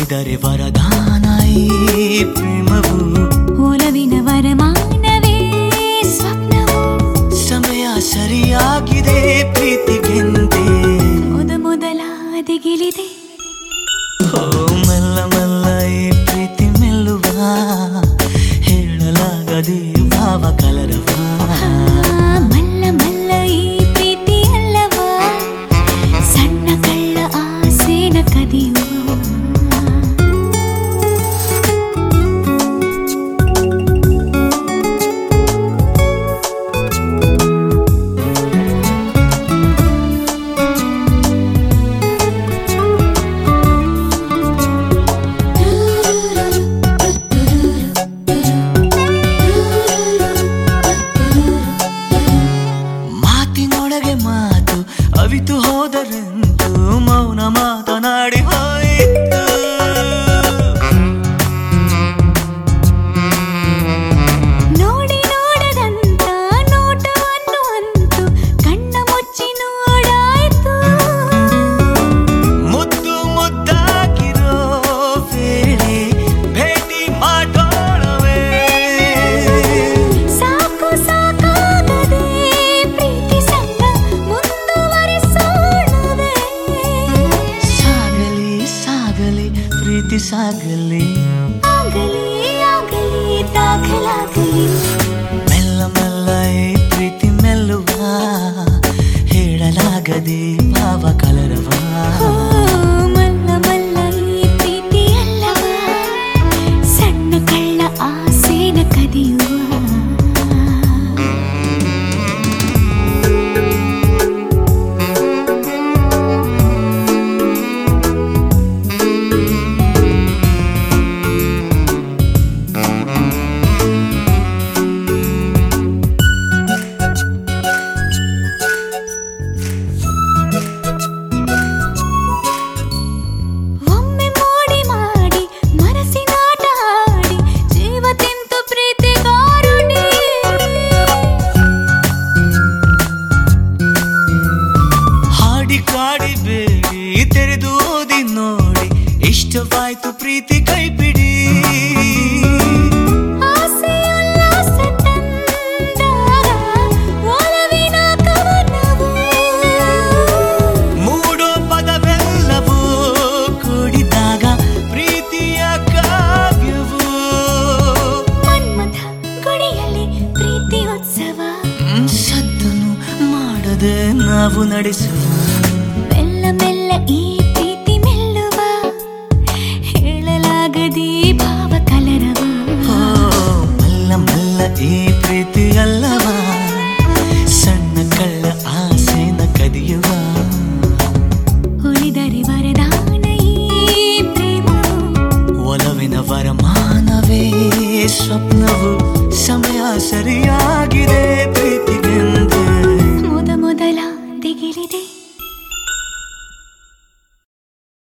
ಒಲಿದರೆ ವರದಾನ ಈ ಪ್ರೇಮವು ಒಲವಿನ ವರಮಾನವೇ ಸ್ವಪ್ನವು ಸಮಯ ಸರಿಯಾಗಿದೆ ಪ್ರೀತಿಗೆಂದೇ ಮೊದ ಮೊದಲ ದಿಗಿಲಿದೆ ಓ ಮೆಲ್ಲ ಮೆಲ್ಲ ಈ ಪ್ರೀತಿ ಮೆಲ್ಲುವ ಹೇಳಲಾಗದೆ ಭಾವ ಕಲರವ ಆ, ಮಲ್ಲ ಮಲ್ಲ ಈ ಪ್ರೀತಿ ಅಲ್ಲವಾ ಸಣ್ಣ ಕಳ್ಳ ಆಸೆನ ಕದಿಯುವ ಮಾತಿನೊಳಗೆ ಮಾತು ಅವಿತು ಹೋದರೆಂತು ಮೌನ ಮಾತನಾಡಿ ಹೋಯಿತು ನೋಡಿ ನೋಡದಂತ ನೋಟವನ್ನು ಅಂತು ಕಣ್ಣ ಮುಚ್ಚಿ ನೋಡಾಯ್ತು ಮುದ್ದು ಮುದ್ದಾಗಿರೋ ವೇಳೆ ಭೇಟಿ ಮಾಡೋಣವೇ ಸಾಕು ಸಾಕಾಗದೆ ಪ್ರೀತಿ ಸಂಗ ಮುಂದುವರಿಸೋಣವೇ ಸಾಗಲಿ ಸಾಗಲಿ ಪ್ರೀತಿ ಸಾಗಲಿ ಆಗಲಿ ಆಗಲಿ ದಾಖಲಾಗಲಿ ಮೆಲ್ಲ ಮೆಲ್ಲ ಈ ಪ್ರೀತಿ ಮೆಲ್ಲುವ ಹೇಳಲಾಗದೆ ಭಾವ ಕಲರವ ಓ, ಮಲ್ಲ ಮಲ್ಲ ಈ ಪ್ರೀತಿ ಅಲ್ಲವಾ ಸಣ್ಣ ಕಳ್ಳ ಆಸೆನ ಕದಿಯುವ ಒಮ್ಮೆ ಮೋಡಿ ಮಾಡಿ ಮನಸ್ಸಿನಾಟ ಆಡಿ ಜೀವ ತಿಂತು ಪ್ರೀತಿಗಾರುಡಿ ಹಾಡಿ ಕಾಡಿ ಬೇಡಿ ತೆರೆದು ಓದಿ ನೋಡಿ ಇಷ್ಟವಾಯ್ತು ಪ್ರೀತಿ ಕೈ ಬಿಡಿ ಆಸೆ ಉಲ್ಲಾಸ ತಂದಾಗ ಒಲವಿನ ಕವನವು ಮೂಡೋ ಪದವೆಲ್ಲವೂ ಕೂಡಿದಾಗ ಪ್ರೀತಿಯ ಕಾವ್ಯವು ಮನ್ಮಥ ಗುಡಿಯಲ್ಲಿ ಪ್ರೀತಿ ಉತ್ಸವ ಹ್ಮ್, ಸದ್ದನು ಮಾಡದೆ ನಾವು ನಡೆಸುವ ಮೆಲ್ಲ ಮೆಲ್ಲ ಈ ಪ್ರೀತಿ ಮೆಲ್ಲುವ ಹೇಳಲಾಗದಿ ಭಾವ ಕಲರವ ಓ, ಮಲ್ಲ ಮಲ್ಲ ಈ ಪ್ರೀತಿ ಅಲ್ಲವ ಸಣ್ಣ ಕಳ್ಳ ಆಸೆನ ಕದಿಯುವ ಉಳಿದರೆ ವರದಾನ ಈ ಪ್ರೇಮವು ಒಲವಿನ ವರಮಾನವೇ ಸ್ವಪ್ನವು ಸಮಯ ಸರಿಯಾಗಿದೆ ಪ್ರೀತಿಗೆಂದೇ ಮೊದ ಮೊದಲ ದಿಗಿಲಿದೆ